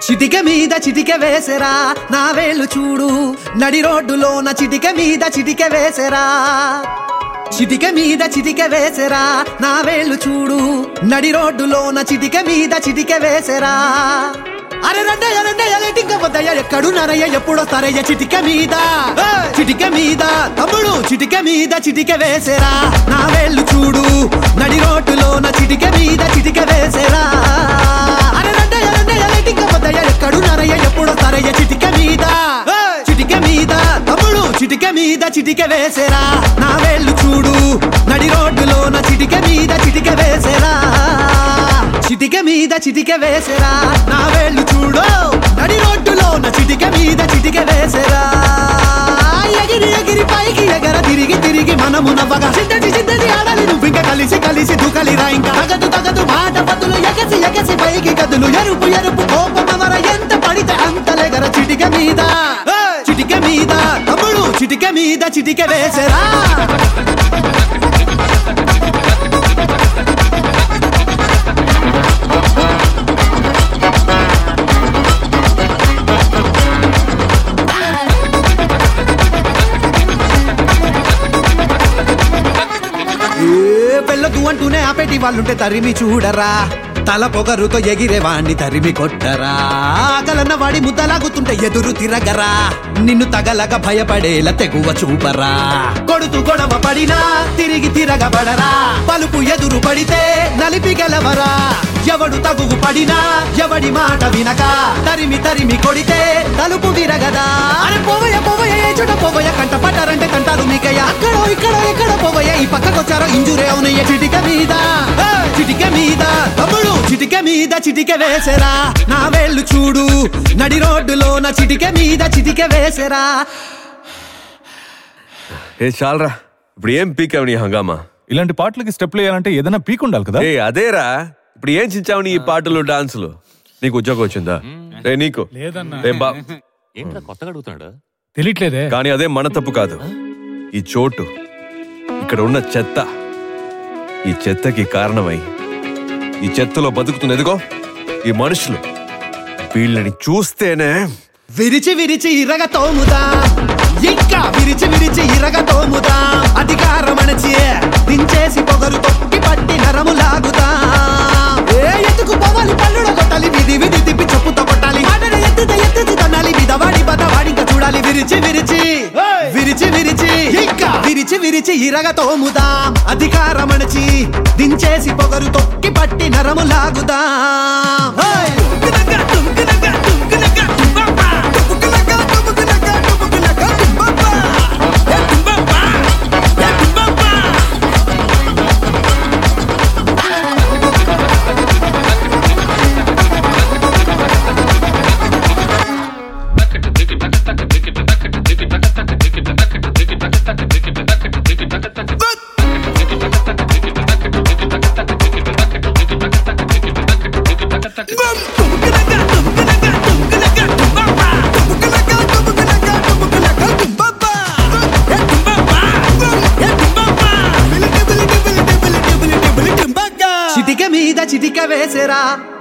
చిటిక మీద చిటిక వేసెరా నా వేళ్ళు చూడు నడి రోడ్డులోన చిటిక మీద చిటిక వేసెరా చిటిక మీద చిటిక వేసెరా నా వేళ్ళు చూడు నడి రోడ్డులోన చిటిక మీద చిటిక వేసెరా అరే రండయ్య రండయ్య లేటింక వద్దయ్య ఎక్కడు నరయ్య ఎప్పుడో సరయ్య చిటిక మీద చిటిక మీద తమ్ముడు చిటిక మీద చిటిక వేసెరా నా వేళ్ళు చూడు నడి రోడ్డులోన చిటిక మీద చిటిక వేసెరా అరే రండయ్య రండయ్య లేటింక వద్దయ్య ఎక్కడు నరయ్య ఎప్పుడో సరయ్య చిటిక మీద చిటిక మీద తమ్ముడు చిటిక మీద చిటిక వేసెరా నా వేళ్ళు చూడు నడి రోడ్డులోన చిటిక మీద చిటిక వేసెరా చిటిక మీద చిటిక వేసెరా నా వేళ్ళు చూడు నడి రోడ్డులోన చిటిక మీద చిటిక వేసెరా ఎగిరి ఎగిరి పైకి ఎగర తిరిగి తిరిగి మనము నవ్వగా చిన్నది చిన్నది ఆడాలి నువ్వు ఇంకా కలిసి కలిసి దూకలిరా ఇంకా తగదు తగదు మాట పదులు ఎగసి ఎగసి పైకి గదులు ఎరుపు ఎరుపు కోపమవర ఎంత పడితే అంతలెగర చిటిక మీద చిటిక మీద తమ్ముడు చిటిక మీద చిటిక వేసెరా ఏ వెళ్ళదు అంటూనే ఆపేటి వాళ్ళుంటే తరిమి చూడరా తల పొగరుతో ఎగిరే వాణ్ణి తరిమి కొట్టరా ఆకలన్న వాడి ముద్దలాగుతుంటే ఎదురు తిరగరా నిన్ను తగలక భయపడేలా తెగువ చూపరా కొడుతూ గొడవ పడినా తిరిగి తిరగబడరా పలుపు ఎదురు పడితే నలిపి గెలవరా ఎవడు తగువు పడినా ఎవడి మాట వినక తరిమి తరిమి కొడితే తలుపు విరగదా అరే పోవయ్య పోవయ్య ఏ చోట పోవయ్య కంట పట్టారంటే కంటారు మీకయ్య అక్కడో ఇక్కడో ఎక్కడ పోవయ్య ఈ పక్కకొచ్చారో ఇంజురే అవునయ్య చిటిక మీద ఏ, చిటిక మీద తమ్ముడు చిటిక మీద చిటిక వేసెరా నా వేళ్ళు చూడు నడి రోడ్డులో నా చిటిక మీద చిటిక వేసెరా ఏ చాలరా ఇప్పుడు ఏం పీకావు నీ హంగామా ఇలాంటి పాటలకి స్టెప్లు వేయాలంటే ఏదైనా పీక్ ఉండాలి కదా ఏ అదేరా ఇప్పుడు ఏం చించావు నీ ఈ పాటలు డాన్సులు నీకు ఉద్యోగం వచ్చిందా రే నీకు ఏ బా ఏంట్రా కొత్తగా అడుగుతున్నాడు తెలియట్లేదే కానీ అదే మన తప్పు కాదు ఈ చోటు ఇక్కడ ఉన్న చెత్త ఈ చెత్తకి కారణమై ఈ చెత్తలో బతుకుతుంది ఎదుగో ఈ మనుషులు వీళ్ళని చూస్తేనే విరిచి విరిచి ఇరగ తోముదా ఇంకా విరిచి విరిచి ఇరగ తోముదా అధికారమణచి దించేసి పొగరు తొక్కి పట్టి నరము లాగుదా ఏ ఎత్తుకు పోవాలి పల్లుడ కొట్టాలి విధి విధి తిప్పి చెప్పుతో కొట్టాలి ఆడన ఎత్తుత ఎత్తుతు తన్నాలి విధవాడి బతవాడి ఇంకా చూడాలి విరిచి విరిచి విరిచి విరిచి ఇంకా విరిచి విరిచి ఇరగ తోముదా అధికారమణచి దించేసి పొగరు తొక్కి పట్టి నరము లాగుదా చిటిక మీద చిటిక వేసెరా